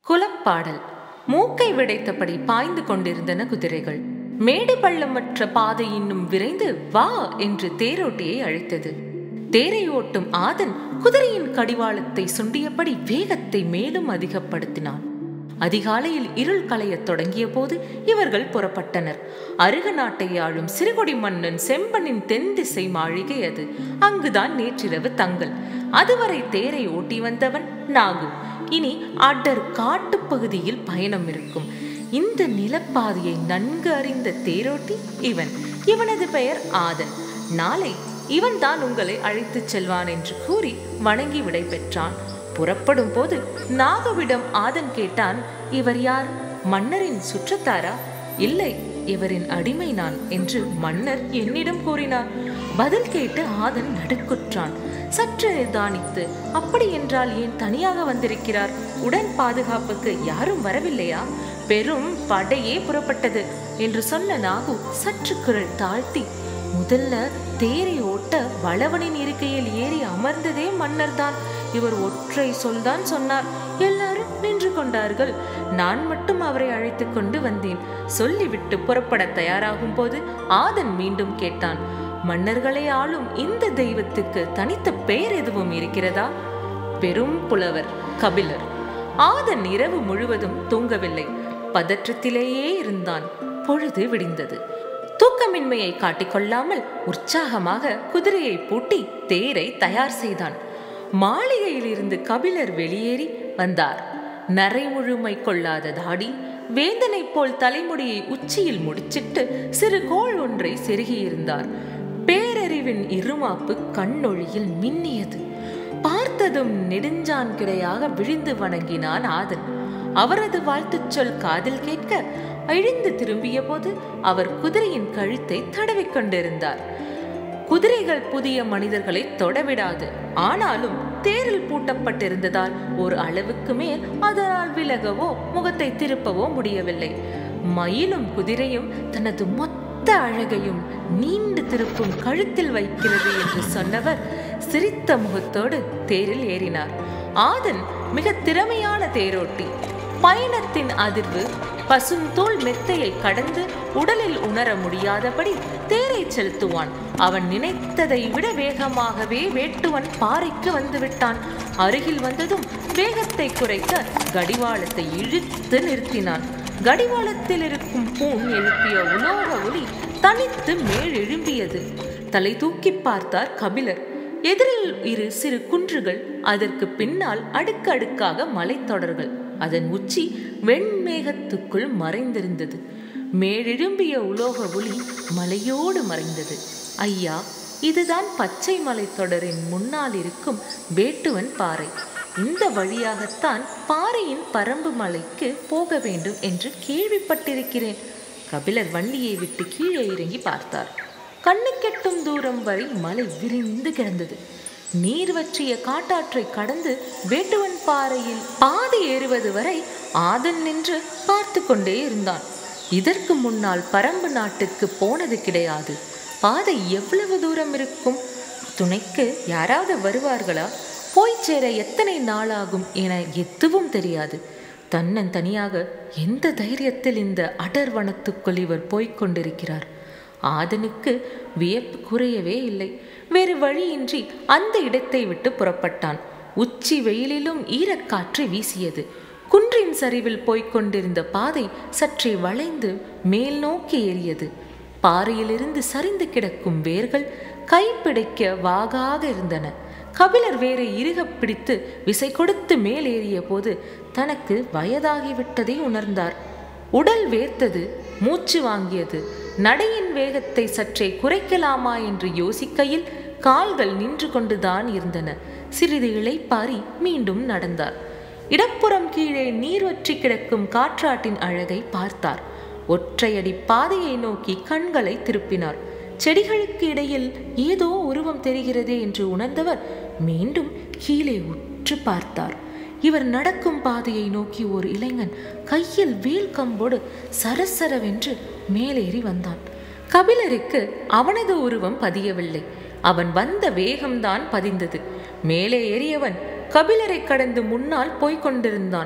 குலப்பாடல் மூக்கை விடைத்தபடி பாய்ந்து கொண்டிருந்தன குதிரைகள் மேடு பள்ளமற்ற பாதை இன்னும் விரைந்து வா என்று தேரோட்டியை அழைத்தது தேரை ஓட்டும் ஆதன் குதிரையின் கடிவாளத்தை சுண்டியபடி வேகத்தை மேலும் அதிகப்படுத்தினான் அதிகாலையில் இருள் களையத் தொடங்கிய போது இவர்கள் புறப்பட்டனர் அருக நாட்டை ஆளும் சிறுகுடி மன்னன் செம்பனின் தென் திசை மாளிகை அது அங்குதான் நேற்றிரவு தங்கல் அதுவரை தேரை ஓட்டி வந்தவன் நாகு இனி அடர் காட்டுப்பகுதியில் பயணம் இருக்கும் இந்த நிலப்பாதையை நன்கு அறிந்த தேரோட்டி இவன் இவனது பெயர் ஆதன் நாளை இவன்தான் உங்களை அழைத்துச் செல்வான் என்று கூறி வணங்கி விடை பெற்றான் புறப்படும் போது நாகவிடம் ஆதன் கேட்டான் இவர் யார் மன்னரின் சுற்றத்தாரா இல்லை இவரின் அடிமை நான் என்று மன்னர் என்னிடம் கூறினார் பதில் கேட்டு ஆதன் நடுக்குற்றான் சற்று நிதானித்து அப்படி என்றால் ஏன் தனியாக வந்திருக்கிறார் உடன் பாதுகாப்புக்கு யாரும் வரவில்லையா பெரும் படையே புறப்பட்டது என்று சொன்ன நாகு சற்று குரல் தாழ்த்தி முதல்ல தேரை ஓட்ட வளவனின் இருக்கையில் ஏறி அமர்ந்ததே மன்னர்தான் இவர் ஒற்றை சொல்தான் சொன்னார் எல்லாரும் நின்று கொண்டார்கள் நான் மட்டும் அவரை அழைத்து கொண்டு வந்தேன் சொல்லிவிட்டு புறப்பட தயாராகும் போது ஆதன் மீண்டும் கேட்டான் மன்னர்களை ஆளும் இந்த தெய்வத்துக்கு தனித்த பெயர் எதுவும் இருக்கிறதா பெரும் புலவர் கபிலர் ஆதன் இரவு முழுவதும் தூங்கவில்லை பதற்றத்திலேயே இருந்தான் பொழுது விடிந்தது தூக்கமின்மையை காட்டிக்கொள்ளாமல் உற்சாகமாக குதிரையை பூட்டி தேரை தயார் செய்தான் மாளிகையில் இருந்து கபிலர் வெளியேறி வந்தார் நரைமுழுமை கொள்ளாத தாடி வேந்தனை போல் தலைமுடியை உச்சியில் முடிச்சிட்டு சிறு கோள் ஒன்றை செருகியிருந்தார் பேரறிவின் இருமாப்பு கண்ணொழியில் மின்னியது பார்த்ததும் நெடுஞ்சான் கிடையாக விழுந்து வணங்கினான் ஆதன் அவரது வாழ்த்துச் சொல் காதில் கேட்க அழிந்து திரும்பிய போது அவர் குதிரையின் கழுத்தை தடவிக் கொண்டிருந்தார் குதிரைகள் புதிய மனிதர்களை தொடவிடாது ஆனாலும் தேரில் பூட்டப்பட்டிருந்ததால் ஒரு அளவுக்கு மேல் அதனால் விலகவோ முகத்தை திருப்பவோ முடியவில்லை மயிலும் குதிரையும் தனது மொத்த அழகையும் நீண்டு திருப்பும் கழுத்தில் வைக்கிறது என்று சொன்னவர் சிரித்த முகத்தோடு தேரில் ஏறினார் ஆதன் மிக திறமையான தேரோட்டி பயணத்தின் அதிர்வு பசுந்தோல் மெத்தையை கடந்து உடலில் உணர முடியாதபடி தேரை செலுத்துவான் அவன் நினைத்ததை விட வேகமாகவே வேட்டுவன் பாறைக்கு வந்துவிட்டான் அருகில் வந்ததும் வேகத்தை குறைக்க கடிவாளத்தை இழுத்து நிறுத்தினான் கடிவாளத்தில் இருக்கும் பூன் எழுப்பிய உலோக ஒளி தனித்து மேல் எழும்பியது தலை தூக்கி பார்த்தார் கபிலர் எதிரில் இரு சிறு குன்றுகள் அதற்கு பின்னால் அடுக்கடுக்காக மலைத்தொடர்கள் அதன் உச்சி வெண்மேகத்துக்குள் மறைந்திருந்தது மேலெழும்பிய உலோக ஒளி மலையோடு மறைந்தது ஐயா இதுதான் பச்சை மலைத்தொடரின் முன்னால் இருக்கும் வேட்டுவன் பாறை இந்த வழியாகத்தான் பாறையின் பரம்பு மலைக்கு போக வேண்டும் என்று கேள்விப்பட்டிருக்கிறேன் கபிலர் வண்டியை விட்டு கீழே இறங்கி பார்த்தார் கண்ணுக்கெட்டும் தூரம் வரை மலை விரிந்து கிடந்தது நீர் வற்றிய காட்டாற்றை கடந்து வேட்டுவன் பாறையில் பாதி ஏறுவது வரை ஆதன் நின்று பார்த்து கொண்டே இருந்தான் இதற்கு முன்னால் பரம்பு நாட்டுக்கு போனது கிடையாது பாதை எவ்வளவு தூரம் இருக்கும் துணைக்கு யாராவது வருவார்களா போய் சேர எத்தனை நாளாகும் என எதுவும் தெரியாது தன்னன் தனியாக எந்த தைரியத்தில் இந்த அடர் வனத்துக்குள் இவர் போய்க் கொண்டிருக்கிறார் ஆதனுக்கு வியப்பு குறையவே இல்லை வேறு வழியின்றி அந்த இடத்தை விட்டு புறப்பட்டான் உச்சி வெயிலிலும் ஈரக்காற்று வீசியது குன்றின் சரிவில் போய்க் கொண்டிருந்த பாதை சற்றே வளைந்து மேல் நோக்கி ஏறியது பாறையிலிருந்து சரிந்து கிடக்கும் வேர்கள் கைப்பிடிக்க வாகாக இருந்தன கபிலர் வேரை இறுக பிடித்து விசை கொடுத்து மேல் ஏறிய போது தனக்கு வயதாகிவிட்டதை உணர்ந்தார் உடல் வேர்த்தது மூச்சு வாங்கியது நடையின் வேகத்தை சற்றே குறைக்கலாமா என்று யோசிக்கையில் கால்கள் நின்று கொண்டுதான் இருந்தன சிறிது இளைப்பாரி மீண்டும் நடந்தார் இடப்புறம் கீழே நீர் வற்றி கிடக்கும் காற்றாட்டின் அழகை பார்த்தார் ஒற்றையடி பாதையை நோக்கி கண்களை திருப்பினார் செடிகளுக்கு இடையில் ஏதோ உருவம் தெரிகிறதே என்று உணர்ந்தவர் மீண்டும் கீழே உற்று பார்த்தார் இவர் நடக்கும் பாதையை நோக்கி ஒரு இளைஞன் கையில் வேல் கம்போடு சரசரவென்று மேலேறி வந்தான் கபிலருக்கு அவனது உருவம் பதியவில்லை அவன் வந்த வேகம்தான் பதிந்தது மேலே ஏறியவன் கபிலரை கடந்து முன்னால் போய்க் கொண்டிருந்தான்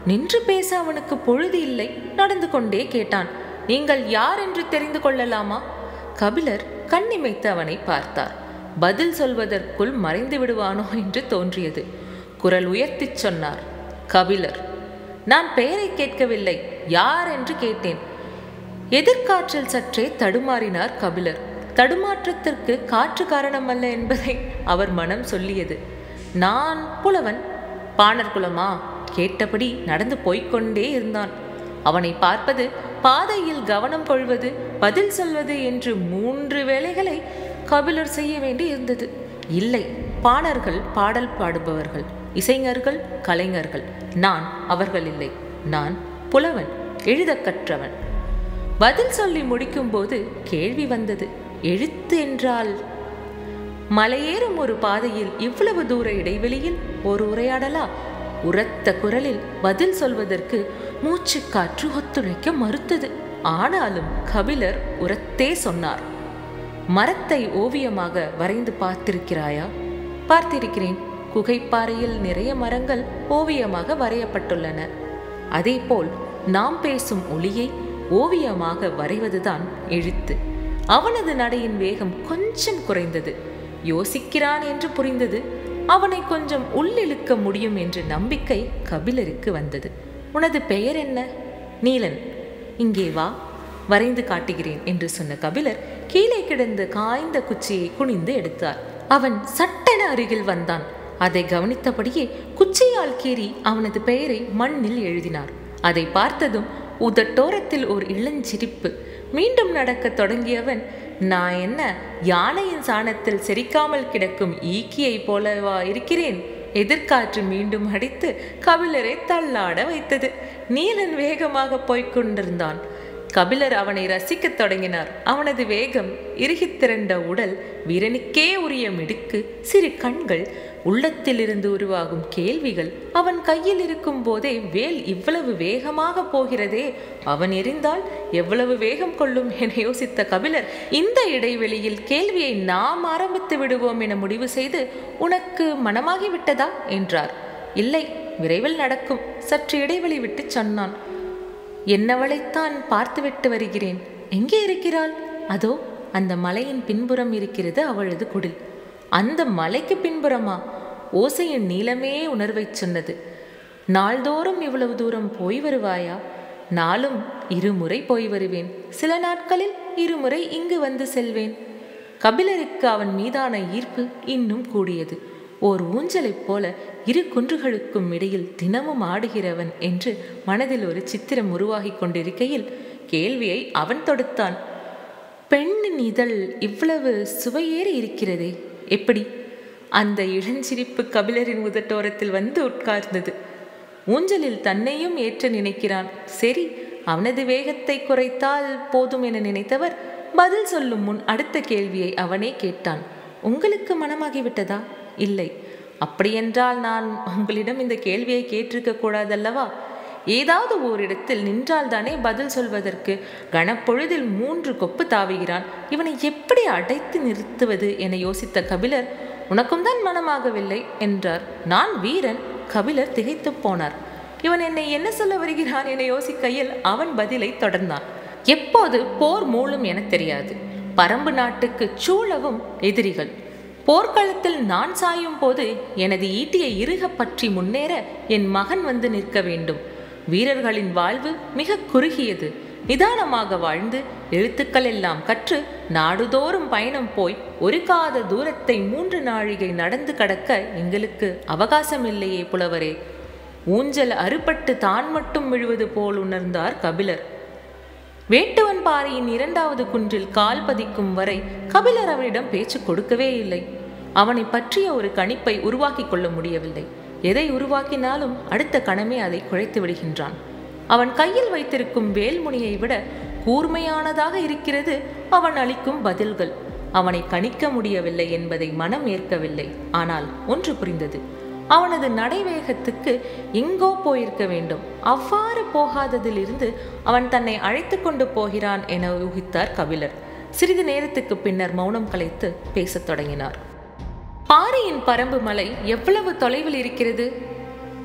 நின்று பேச அவனுக்கு பொழுது இல்லை நடந்து கொண்டே கேட்டான் நீங்கள் யார் என்று தெரிந்து கொள்ளலாமா கபிலர் கண்ணிமைத்து அவனை பார்த்தார் பதில் சொல்வதற்குள் மறைந்து விடுவானோ என்று தோன்றியது குரல் உயர்த்திச் சொன்னார் கபிலர் நான் பெயரை கேட்கவில்லை யார் என்று கேட்டேன் எதிர்காற்றில் சற்றே தடுமாறினார் கபிலர் தடுமாற்றத்திற்கு காற்று காரணமல்ல என்பதை அவர் மனம் சொல்லியது நான் புலவன் பாணர் குலமா கேட்டபடி நடந்து போய்க்கொண்டே இருந்தான் அவனை பார்ப்பது பாதையில் கவனம் கொள்வது பதில் சொல்வது என்று மூன்று வேலைகளை கபிலர் செய்ய வேண்டி இருந்தது இல்லை பாணர்கள் பாடல் பாடுபவர்கள் இசைஞர்கள் கலைஞர்கள் நான் அவர்கள் இல்லை நான் புலவன் எழுதக் கற்றவன் பதில் சொல்லி முடிக்கும்போது கேள்வி வந்தது எழுத்து என்றால் மலையேறும் ஒரு பாதையில் இவ்வளவு தூர இடைவெளியில் ஒரு உரையாடலா உரத்த குரலில் பதில் சொல்வதற்கு மூச்சுக்காற்று ஒத்துழைக்க மறுத்தது ஆனாலும் கபிலர் உரத்தே சொன்னார் மரத்தை ஓவியமாக வரைந்து பார்த்திருக்கிறாயா பார்த்திருக்கிறேன் குகைப்பாறையில் நிறைய மரங்கள் ஓவியமாக வரையப்பட்டுள்ளன அதேபோல் நாம் பேசும் ஒளியை ஓவியமாக வரைவதுதான் எழுத்து அவனது நடையின் வேகம் கொஞ்சம் குறைந்தது யோசிக்கிறான் என்று புரிந்தது அவனை கொஞ்சம் உள்ளிழுக்க முடியும் என்ற நம்பிக்கை கபிலருக்கு வந்தது உனது பெயர் என்ன நீலன் இங்கே வா வரைந்து காட்டுகிறேன் என்று சொன்ன கபிலர் கீழே கிடந்த காய்ந்த குச்சியை குனிந்து எடுத்தார் அவன் சட்டென அருகில் வந்தான் அதை கவனித்தபடியே குச்சியால் கீறி அவனது பெயரை மண்ணில் எழுதினார் அதை பார்த்ததும் உதட்டோரத்தில் ஒரு இளஞ்சிரிப்பு மீண்டும் நடக்கத் தொடங்கியவன் நான் என்ன யானையின் சாணத்தில் செரிக்காமல் கிடக்கும் ஈக்கியை போலவா இருக்கிறேன் எதிர்காற்று மீண்டும் அடித்து கபிலரை தள்ளாட வைத்தது நீலன் வேகமாக போய்க் கொண்டிருந்தான் கபிலர் அவனை ரசிக்கத் தொடங்கினார் அவனது வேகம் இறுகித் திரண்ட உடல் வீரனுக்கே உரிய மிடுக்கு சிறு கண்கள் உள்ளத்திலிருந்து உருவாகும் கேள்விகள் அவன் கையில் இருக்கும் போதே வேல் இவ்வளவு வேகமாக போகிறதே அவன் எரிந்தால் எவ்வளவு வேகம் கொள்ளும் என யோசித்த கபிலர் இந்த இடைவெளியில் கேள்வியை நாம் ஆரம்பித்து விடுவோம் என முடிவு செய்து உனக்கு மனமாகிவிட்டதா என்றார் இல்லை விரைவில் நடக்கும் சற்று இடைவெளி விட்டு சொன்னான் என்னவளைத்தான் பார்த்துவிட்டு வருகிறேன் எங்கே இருக்கிறாள் அதோ அந்த மலையின் பின்புறம் இருக்கிறது அவளது குடில் அந்த மலைக்கு பின்புறமா ஓசையின் நீளமே உணர்வைச் சொன்னது நாள்தோறும் இவ்வளவு தூரம் போய் வருவாயா நாளும் இருமுறை போய் வருவேன் சில நாட்களில் இருமுறை இங்கு வந்து செல்வேன் கபிலருக்கு அவன் மீதான ஈர்ப்பு இன்னும் கூடியது ஓர் ஊஞ்சலைப் போல இரு குன்றுகளுக்கும் இடையில் தினமும் ஆடுகிறவன் என்று மனதில் ஒரு சித்திரம் உருவாகி கொண்டிருக்கையில் கேள்வியை அவன் தொடுத்தான் பெண்ணின் இதழ் இவ்வளவு சுவையேறி இருக்கிறதே எப்படி அந்த இளஞ்சிரிப்பு கபிலரின் உதட்டோரத்தில் வந்து உட்கார்ந்தது ஊஞ்சலில் தன்னையும் ஏற்ற நினைக்கிறான் சரி அவனது வேகத்தை குறைத்தால் போதும் என நினைத்தவர் பதில் சொல்லும் முன் அடுத்த கேள்வியை அவனே கேட்டான் உங்களுக்கு மனமாகிவிட்டதா இல்லை அப்படியென்றால் நான் உங்களிடம் இந்த கேள்வியை கேட்டிருக்க கூடாதல்லவா ஏதாவது ஓரிடத்தில் நின்றால்தானே பதில் சொல்வதற்கு கனப்பொழுதில் மூன்று கொப்பு தாவுகிறான் இவனை எப்படி அடைத்து நிறுத்துவது என யோசித்த கபிலர் உனக்கும் தான் மனமாகவில்லை என்றார் நான் வீரன் கபிலர் திகைத்து போனார் இவன் என்னை என்ன சொல்ல வருகிறான் என யோசிக்கையில் அவன் பதிலை தொடர்ந்தான் எப்போது போர் மூளும் என தெரியாது பரம்பு நாட்டுக்கு சூழவும் எதிரிகள் போர்க்களத்தில் நான் சாயும் போது எனது ஈட்டியை இறுக பற்றி முன்னேற என் மகன் வந்து நிற்க வேண்டும் வீரர்களின் வாழ்வு மிக குறுகியது நிதானமாக வாழ்ந்து எழுத்துக்கள் எல்லாம் கற்று நாடுதோறும் பயணம் போய் ஒரு காத தூரத்தை மூன்று நாழிகை நடந்து கடக்க எங்களுக்கு அவகாசம் இல்லையே புலவரே ஊஞ்சல் அறுபட்டு தான் மட்டும் விழுவது போல் உணர்ந்தார் கபிலர் வேட்டுவன் பாறையின் இரண்டாவது குன்றில் கால் பதிக்கும் வரை கபிலர் அவரிடம் பேச்சு கொடுக்கவே இல்லை அவனை பற்றிய ஒரு கணிப்பை உருவாக்கி கொள்ள முடியவில்லை எதை உருவாக்கினாலும் அடுத்த கணமே அதை குழைத்து விடுகின்றான் அவன் கையில் வைத்திருக்கும் வேல்முனியை விட கூர்மையானதாக இருக்கிறது அவன் அளிக்கும் பதில்கள் அவனை கணிக்க முடியவில்லை என்பதை மனம் ஏற்கவில்லை ஆனால் ஒன்று புரிந்தது அவனது நடைவேகத்துக்கு எங்கோ போயிருக்க வேண்டும் அவ்வாறு போகாததிலிருந்து அவன் தன்னை அழைத்து கொண்டு போகிறான் என ஊகித்தார் கபிலர் சிறிது நேரத்துக்கு பின்னர் மௌனம் கலைத்து பேசத் தொடங்கினார் பாறையின் பரம்பு மலை எவ்வளவு தொலைவில் இருக்கிறது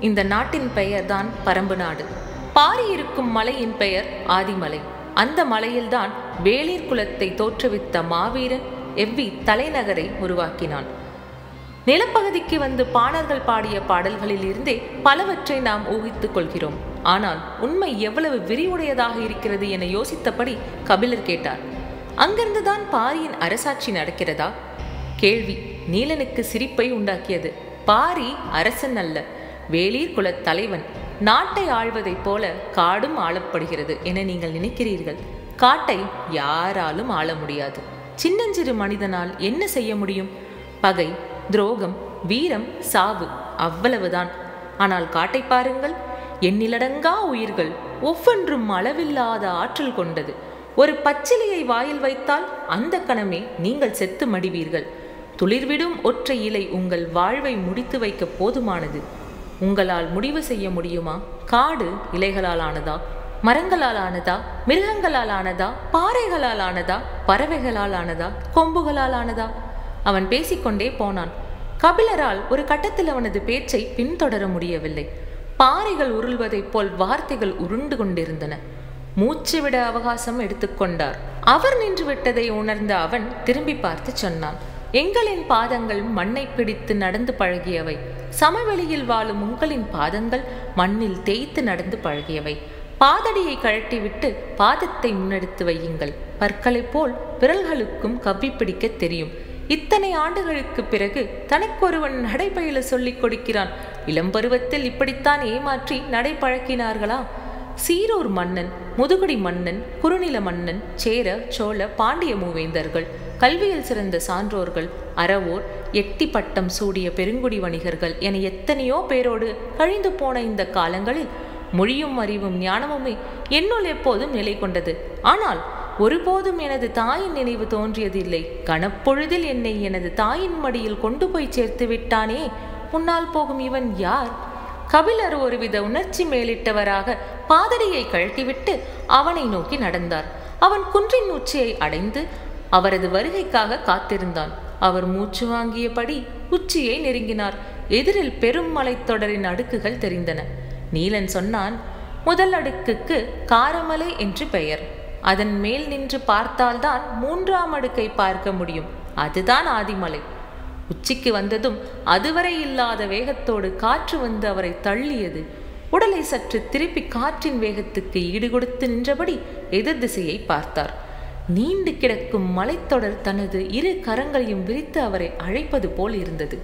இந்த நாட்டின் பெயர்தான் பரம்பு நாடு பாரி இருக்கும் மலையின் பெயர் ஆதிமலை அந்த மலையில்தான் வேளிர் குலத்தை தோற்றுவித்த மாவீரன் எவ்வி தலைநகரை உருவாக்கினான் நிலப்பகுதிக்கு வந்து பாணர்கள் பாடிய பாடல்களில் இருந்தே பலவற்றை நாம் ஊகித்துக் கொள்கிறோம் ஆனால் உண்மை எவ்வளவு விரிவுடையதாக இருக்கிறது என யோசித்தபடி கபிலர் கேட்டார் அங்கிருந்துதான் பாரியின் அரசாட்சி நடக்கிறதா கேள்வி நீலனுக்கு சிரிப்பை உண்டாக்கியது பாரி அரசன் அல்ல வேளீர் குலத் தலைவன் நாட்டை ஆள்வதைப் போல காடும் ஆளப்படுகிறது என நீங்கள் நினைக்கிறீர்கள் காட்டை யாராலும் ஆள முடியாது சின்னஞ்சிறு மனிதனால் என்ன செய்ய முடியும் பகை துரோகம் வீரம் சாவு அவ்வளவுதான் ஆனால் காட்டை பாருங்கள் எண்ணிலடங்கா உயிர்கள் ஒவ்வொன்றும் அளவில்லாத ஆற்றல் கொண்டது ஒரு பச்சிலையை வாயில் வைத்தால் அந்த கணமே நீங்கள் செத்து மடிவீர்கள் துளிர்விடும் ஒற்றை இலை உங்கள் வாழ்வை முடித்து வைக்க போதுமானது உங்களால் முடிவு செய்ய முடியுமா காடு இலைகளால் ஆனதா மரங்களால் ஆனதா மிருகங்களால் ஆனதா பாறைகளால் ஆனதா பறவைகளால் ஆனதா கொம்புகளால் ஆனதா அவன் பேசிக்கொண்டே போனான் கபிலரால் ஒரு கட்டத்தில் அவனது பேச்சை பின்தொடர முடியவில்லை பாறைகள் உருள்வதைப் போல் வார்த்தைகள் உருண்டு கொண்டிருந்தன மூச்சு விட அவகாசம் எடுத்துக்கொண்டார் அவர் நின்று விட்டதை உணர்ந்த அவன் திரும்பி பார்த்து சொன்னான் எங்களின் பாதங்கள் மண்ணை பிடித்து நடந்து பழகியவை சமவெளியில் வாழும் உங்களின் பாதங்கள் மண்ணில் தேய்த்து நடந்து பழகியவை பாதடியை கழட்டிவிட்டு பாதத்தை முன்னெடுத்து வையுங்கள் பற்களைப் போல் விரல்களுக்கும் கவ்வி பிடிக்க தெரியும் இத்தனை ஆண்டுகளுக்கு பிறகு தனக்கொருவன் நடைபயில சொல்லிக் கொடுக்கிறான் இளம்பருவத்தில் இப்படித்தான் ஏமாற்றி நடை பழக்கினார்களா சீரூர் மன்னன் முதுகுடி மன்னன் குறுநில மன்னன் சேர சோழ பாண்டிய மூவேந்தர்கள் கல்வியில் சிறந்த சான்றோர்கள் அறவோர் எட்டி பட்டம் சூடிய பெருங்குடி வணிகர்கள் என எத்தனையோ பேரோடு கழிந்து போன இந்த காலங்களில் மொழியும் அறிவும் ஞானமுமே என்னுள் எப்போதும் நிலை கொண்டது ஆனால் ஒருபோதும் எனது தாயின் நினைவு தோன்றியதில்லை கனப்பொழுதில் என்னை எனது தாயின் மடியில் கொண்டு போய் சேர்த்து விட்டானே முன்னால் போகும் இவன் யார் கபிலர் ஒருவித உணர்ச்சி மேலிட்டவராக பாதடியை கழட்டிவிட்டு அவனை நோக்கி நடந்தார் அவன் குன்றின் உச்சியை அடைந்து அவரது வருகைக்காக காத்திருந்தான் அவர் மூச்சு வாங்கியபடி உச்சியை நெருங்கினார் எதிரில் பெரும் மலைத்தொடரின் அடுக்குகள் தெரிந்தன நீலன் சொன்னான் முதல் அடுக்குக்கு காரமலை என்று பெயர் அதன் மேல் நின்று பார்த்தால்தான் மூன்றாம் அடுக்கை பார்க்க முடியும் அதுதான் ஆதிமலை உச்சிக்கு வந்ததும் அதுவரை இல்லாத வேகத்தோடு காற்று வந்து அவரை தள்ளியது உடலை சற்று திருப்பி காற்றின் வேகத்துக்கு ஈடுகொடுத்து நின்றபடி எதிர் திசையை பார்த்தார் நீண்டு கிடக்கும் மலைத்தொடர் தனது இரு கரங்களையும் விரித்து அவரை அழைப்பது போல் இருந்தது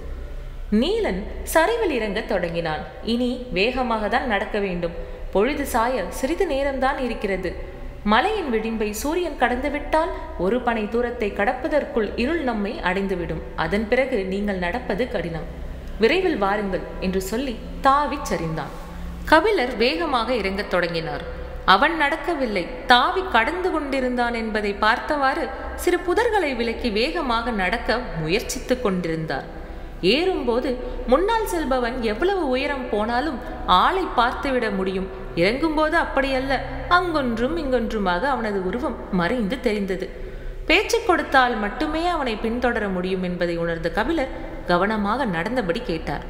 நீலன் சரிவில் இறங்கத் தொடங்கினான் இனி வேகமாக தான் நடக்க வேண்டும் பொழுது சாய சிறிது நேரம்தான் இருக்கிறது மலையின் விளிம்பை சூரியன் கடந்துவிட்டால் ஒரு பனை தூரத்தை கடப்பதற்குள் இருள் நம்மை அடைந்துவிடும் அதன் பிறகு நீங்கள் நடப்பது கடினம் விரைவில் வாருங்கள் என்று சொல்லி தாவிச் சரிந்தான் கபிலர் வேகமாக இறங்கத் தொடங்கினார் அவன் நடக்கவில்லை தாவி கடந்து கொண்டிருந்தான் என்பதை பார்த்தவாறு சிறு புதர்களை விலக்கி வேகமாக நடக்க முயற்சித்துக் கொண்டிருந்தார் ஏறும்போது முன்னால் செல்பவன் எவ்வளவு உயரம் போனாலும் ஆளை பார்த்துவிட முடியும் இறங்கும்போது அப்படியல்ல அங்கொன்றும் இங்கொன்றுமாக அவனது உருவம் மறைந்து தெரிந்தது பேச்சு கொடுத்தால் மட்டுமே அவனை பின்தொடர முடியும் என்பதை உணர்ந்த கபிலர் கவனமாக நடந்தபடி கேட்டார்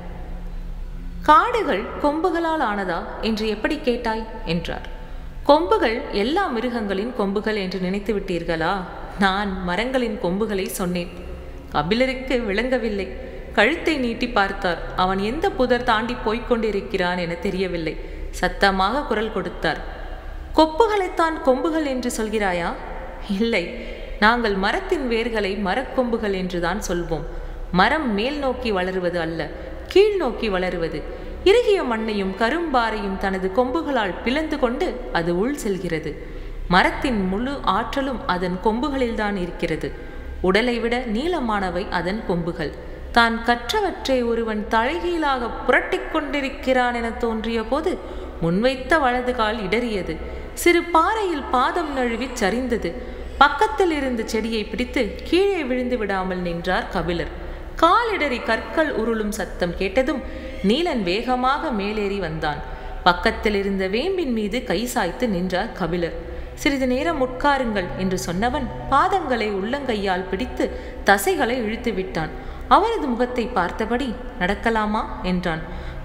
காடுகள் கொம்புகளால் ஆனதா என்று எப்படி கேட்டாய் என்றார் கொம்புகள் எல்லா மிருகங்களின் கொம்புகள் என்று நினைத்து விட்டீர்களா நான் மரங்களின் கொம்புகளை சொன்னேன் கபிலருக்கு விளங்கவில்லை கழுத்தை நீட்டி பார்த்தார் அவன் எந்த புதர் தாண்டி போய்க் கொண்டிருக்கிறான் என தெரியவில்லை சத்தமாக குரல் கொடுத்தார் கொப்புகளைத்தான் கொம்புகள் என்று சொல்கிறாயா இல்லை நாங்கள் மரத்தின் வேர்களை மரக்கொம்புகள் என்றுதான் சொல்வோம் மரம் மேல் நோக்கி வளருவது அல்ல கீழ் நோக்கி வளருவது இறுகிய மண்ணையும் கரும்பாறையும் தனது கொம்புகளால் பிளந்து கொண்டு அது உள் செல்கிறது மரத்தின் முழு ஆற்றலும் அதன் கொம்புகளில்தான் இருக்கிறது உடலை விட நீளமானவை அதன் கொம்புகள் தான் கற்றவற்றை ஒருவன் தலைகீழாக புரட்டிக் கொண்டிருக்கிறான் என தோன்றிய போது முன்வைத்த வலது கால் இடறியது சிறு பாறையில் பாதம் நழுவி சரிந்தது பக்கத்தில் இருந்த செடியை பிடித்து கீழே விழுந்து விடாமல் நின்றார் கபிலர் காலிடறி கற்கள் உருளும் சத்தம் கேட்டதும் நீலன் வேகமாக மேலேறி வந்தான் பக்கத்தில் இருந்த வேம்பின் மீது கை சாய்த்து நின்றார் கபிலர் சிறிது நேரம் உட்காருங்கள் என்று சொன்னவன் பாதங்களை உள்ளங்கையால் பிடித்து தசைகளை இழுத்து விட்டான் அவரது முகத்தை பார்த்தபடி நடக்கலாமா என்றான்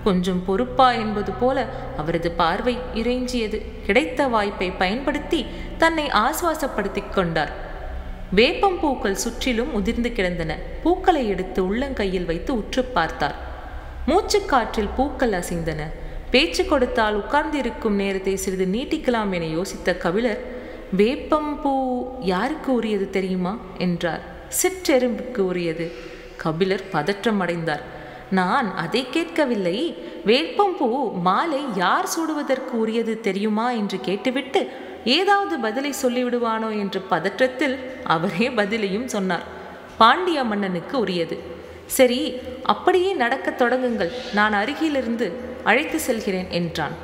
கொஞ்சம் பொறுப்பா என்பது போல அவரது பார்வை இறைஞ்சியது கிடைத்த வாய்ப்பை பயன்படுத்தி தன்னை ஆசுவாசப்படுத்திக் கொண்டார் வேப்பம் பூக்கள் சுற்றிலும் உதிர்ந்து கிடந்தன பூக்களை எடுத்து உள்ளங்கையில் வைத்து உற்று பார்த்தார் மூச்சுக்காற்றில் பூக்கள் அசைந்தன பேச்சு கொடுத்தால் உட்கார்ந்திருக்கும் நேரத்தை சிறிது நீட்டிக்கலாம் என யோசித்த கபிலர் வேப்பம் பூ யாருக்கு உரியது தெரியுமா என்றார் சிற்றெரும்புக்கு உரியது கபிலர் பதற்றம் அடைந்தார் நான் அதை கேட்கவில்லை வேப்பம்பூ மாலை யார் சூடுவதற்கு உரியது தெரியுமா என்று கேட்டுவிட்டு ஏதாவது பதிலை சொல்லிவிடுவானோ என்ற பதற்றத்தில் அவரே பதிலையும் சொன்னார் பாண்டிய மன்னனுக்கு உரியது சரி அப்படியே நடக்கத் தொடங்குங்கள் நான் அருகிலிருந்து அழைத்து செல்கிறேன் என்றான்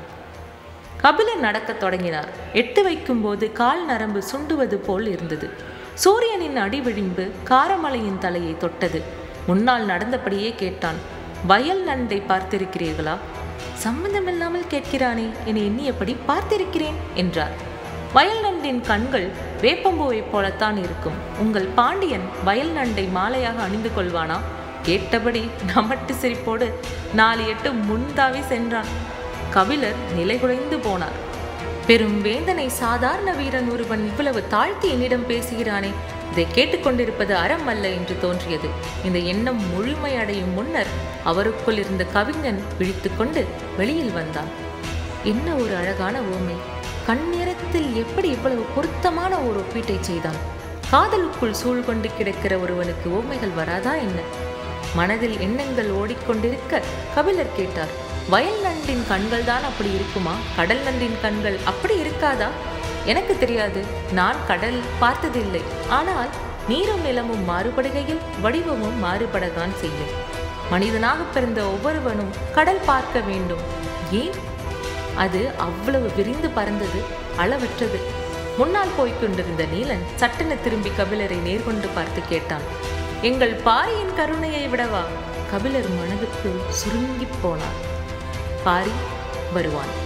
கபிலர் நடக்கத் தொடங்கினார் எட்டு வைக்கும்போது கால் நரம்பு சுண்டுவது போல் இருந்தது சூரியனின் அடிவிழிம்பு காரமலையின் தலையை தொட்டது முன்னால் நடந்தபடியே கேட்டான் வயல் நண்டை பார்த்திருக்கிறீர்களா சம்பந்தமில்லாமல் கேட்கிறானே என எண்ணியபடி பார்த்திருக்கிறேன் என்றார் வயல் நண்டின் கண்கள் வேப்பம்பூவைப் போலத்தான் இருக்கும் உங்கள் பாண்டியன் வயல் நண்டை மாலையாக அணிந்து கொள்வானா கேட்டபடி நமட்டு சிரிப்போடு நாலு எட்டு முன்தாவி சென்றான் கபிலர் நிலைகுலைந்து போனார் பெரும் வேந்தனை சாதாரண வீரன் ஒருவன் இவ்வளவு தாழ்த்தி என்னிடம் பேசுகிறானே இதை கேட்டுக்கொண்டிருப்பது அறம் அல்ல என்று தோன்றியது இந்த எண்ணம் முழுமையடையும் முன்னர் அவருக்குள் இருந்த கவிஞன் விழித்துக்கொண்டு வெளியில் வந்தான் என்ன ஒரு அழகான ஊமை கண்ணேரத்தில் எப்படி இவ்வளவு பொருத்தமான ஒரு ஒப்பீட்டை செய்தான் காதலுக்குள் சூழ்கொண்டு கிடக்கிற ஒருவனுக்கு ஊமைகள் வராதா என்ன மனதில் எண்ணங்கள் ஓடிக்கொண்டிருக்க கபிலர் கேட்டார் வயல் நண்டின் கண்கள் தான் அப்படி இருக்குமா கடல் நண்டின் கண்கள் அப்படி இருக்காதா எனக்கு தெரியாது நான் கடல் பார்த்ததில்லை ஆனால் நீரும் நிலமும் மாறுபடுகையில் வடிவமும் மாறுபடத்தான் செய்யும் மனிதனாக பிறந்த ஒவ்வொருவனும் கடல் பார்க்க வேண்டும் ஏன் அது அவ்வளவு விரிந்து பறந்தது அளவற்றது முன்னால் போய்க் கொண்டிருந்த நீலன் சட்டென திரும்பி கபிலரை நேர்கொண்டு பார்த்து கேட்டான் எங்கள் பாரியின் கருணையை விடவா கபிலர் மனதுக்குள் சுருங்கிப் போனார் பாரி வருவான்